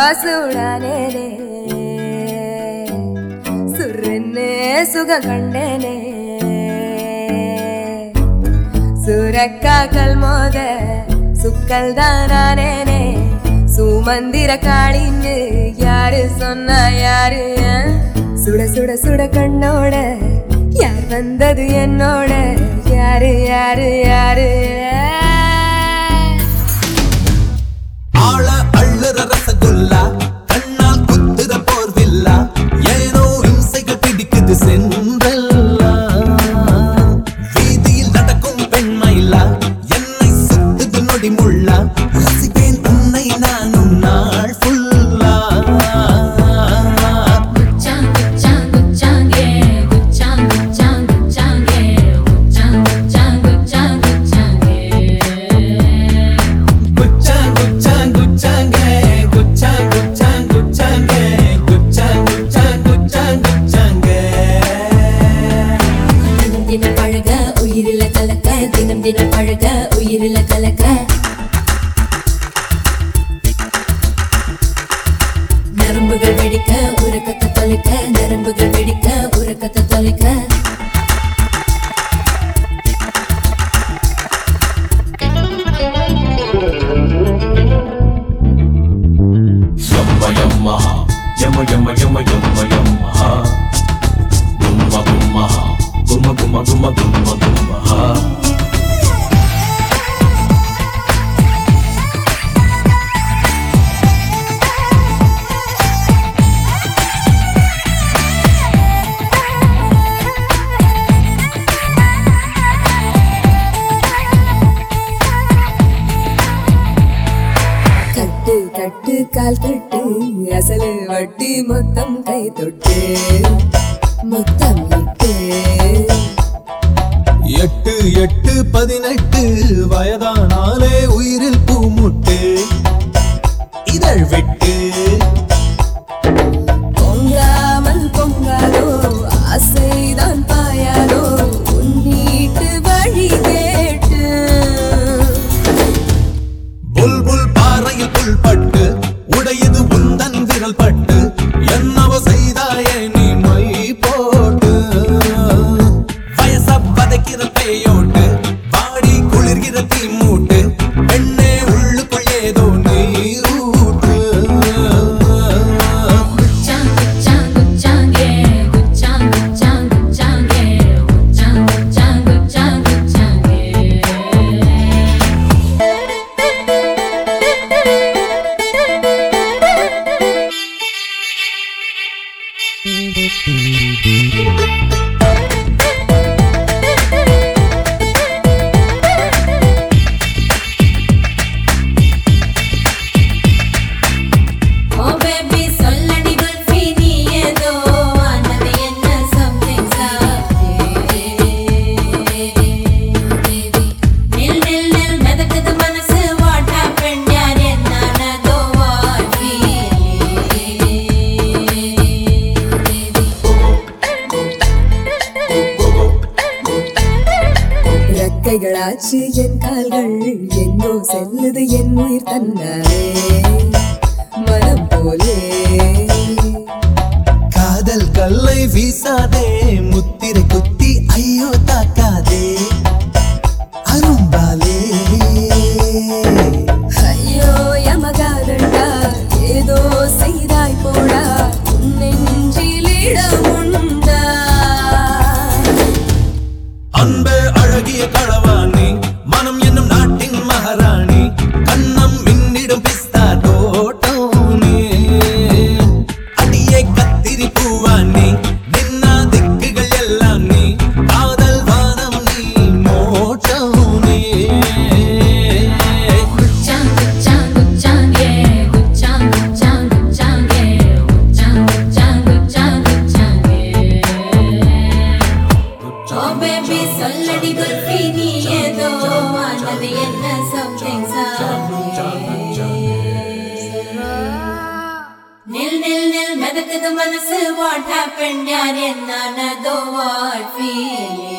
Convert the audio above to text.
சூடானேனே சுருன்னு சுகம் கண்டேனே சுரக்காக்கள் மோத சுக்கல் தானேனே சுமந்திர காளின்னு யாரு சொன்னா யாரு அஹ்? சுட சுட சுட கண்ணோட யார் வந்தது என்னோட யாரு யாரு யாரு ஆள அள்ளுற ரசகுல்லா கண்ணால் குத்துற போர்வில்லா ஏனோ இம்சைகள் பிடிக்குது சென்றல்லா வீதியில் நடக்கும் பெண்மயிலா என்னை சுத்துது நொடி முள்ளா ரசிப்பேன் உன்னை நானும் நாள் ஃபுல்லா குச்சாங் குச்சாங் குச்சாங் ஏ குச்சாங் குச்சாங் குச்சாங் ஏ குச்சாங் குச்சாங் குச்சாங் குச்சாங் ஏ குச்சாங் குச்சாங் குச்சாங்கே குச்சாங் குச்சாங் குச்சாங்கே குச்சாங் குச்சாங் குச்சாங் குச்சாங்கே தினம் தினம் பழக உயிரில கலக்க தினம் தினம் பழக உயிரில கலக்க நரம்புகள் வெடிக்க உறக்கத்தை தொலைக்க நரம்புகள் வெடிக்க உறக்கத்தை தொலைக்க Yamma yamma, yamma yamma yamma yamma yamma ha. Gumma gumma ha, gumma gumma gumma gumma gumma ha. கட்டு கட்டு கால் கட்டு அசலு வட்டி மொத்தம் கை தொட்டு மொத்தம் இட்டு எட்டு எட்டு பதினெட்டு வயதானாலே உயிரில் பூமுட்டு இதழ் விட்டு பொங்காமல் பொங்காதோ ஆசைதான் பாயாதோ உன் வீட்டு வழி கேட்டு புல்புல் பாறையில் புல்பட்டு உடையது உந்தன் விரல் பட்டு என்னவோ செய்தாயே நீ மை போட்டு வயச பதைக்கிற பேயோட்டு பாடி குளிர்கிற தீ மூட்டு பெண்ணே உள்ளுக்குள் ஏதோ நீரூட்டு குச்சாங் குச்சாங் குச்சாங் ஏ குச்சாங் குச்சாங் குச்சாங் ஏ குச்சாங் குச்சாங் குச்சாங் குச்சாங் ஏ ஓ பேபி சொல்லடி குல்ஃபி நீ ஏதோ ஆனது என்ன something நில் நில் நில் மிதக்குது மனசு வாட் happened யார் என்னானதோ what ரெக்கைகளாச்சு என் கால்கள் எங்கோ செல்லுது என் உயிர் தன்னாலே மனம் போலே காதல் கல்லை வீசாதே முத்திரை குத்தி ஐயோ தாக்காதே அரும்பாலே ஐயோ யமகாதண்டா ஏதோ செய்தாய் போடா உன் நெஞ்சில் இடமுண்டா அன்பே அழகிய களவாணி மனம் என்னும் நாட்டின் மகாராணி கண்ணம் மின்னிடும் பிஸ்தா தோட்டோனே அடியே கத்திரி பூவானி நின்னா திக்குகள் எல்லாம் நீ காதல் வானம் நீ மோட்டோனே குச்சாங் குச்சாங் குச்சாங் ஏ குச்சாங் குச்சாங் குச்சாங் ஏ குச்சாங் குச்சாங் குச்சாங் குச்சாங் ஏ ஓ பேபி சொல்லடி குல்ஃபி நீ ஏதோ ஆனது என்ன something நில் நில் நில் மிதக்குது மனசு வாட் happened யார் என்னானதோ what feeling